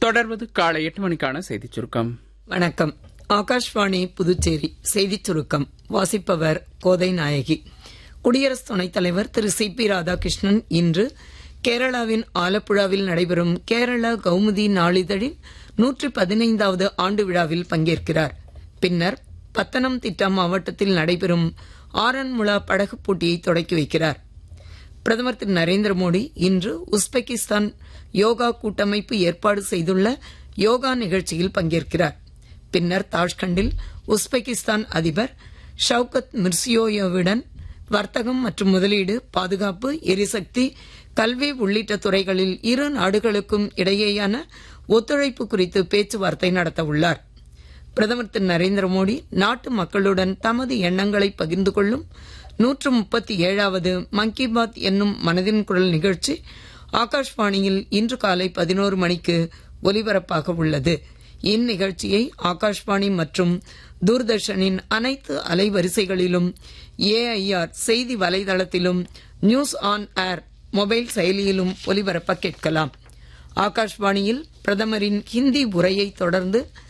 தொடர்வது காலை எட்டு மணிக்கான செய்திச் சுருக்கம் வணக்கம் ஆகாஷ்வாணி புதுச்சேரி செய்திச் சுருக்கம் வாசிப்பவர் கோதை நாயகி குடியரசு துணைத் தலைவர் திரு சி பி ராதாகிருஷ்ணன் இன்று கேரளாவின் ஆலப்புழாவில் நடைபெறும் கேரளா கௌமுதி நாளிதழின் நூற்றி பதினைந்தாவது ஆண்டு விழாவில் பங்கேற்கிறார் பின்னர் பத்தனம்திட்டா மாவட்டத்தில் நடைபெறும் ஆரன்முளா படகுப் போட்டியை தொடக்கி வைக்கிறார் பிரதமர் திரு நரேந்திர மோடி இன்று உஸ்பெகிஸ்தான் யோகா கூட்டமைப்பு ஏற்பாடு செய்துள்ள யோகா நிகழ்ச்சியில் பங்கேற்கிறார் பின்னர் தாஷ்கண்டில் உஸ்பெகிஸ்தான் அதிபர் ஷவுகத் மிர்சியோயோவுடன் வர்த்தகம் மற்றும் முதலீடு பாதுகாப்பு எரிசக்தி கல்வி உள்ளிட்ட துறைகளில் இரு நாடுகளுக்கும் இடையேயான ஒத்துழைப்பு குறித்து பேச்சுவார்த்தை நடத்த உள்ளார் பிரதமர் திரு நரேந்திர மோடி நாட்டு மக்களுடன் தமது எண்ணங்களை பகிர்ந்து கொள்ளும் நூற்று முப்பத்தி ஏழாவது மன் கி பாத் என்னும் மனதின் குரல் நிகழ்ச்சி ஆகாஷ்வாணியில் இன்று காலை பதினோரு மணிக்கு ஒலிபரப்பாக உள்ளது இந்நிகழ்ச்சியை ஆகாஷ்வாணி மற்றும் தூர்தர்ஷனின் அனைத்து அலைவரிசைகளிலும் ஏஐஆர் செய்தி வலைதளத்திலும் நியூஸ் ஆன் ஏர் மொபைல் செயலியிலும் ஒலிபரப்ப கேட்கலாம் ஆகாஷ்வாணியில் பிரதமரின் ஹிந்தி உரையை தொடர்ந்து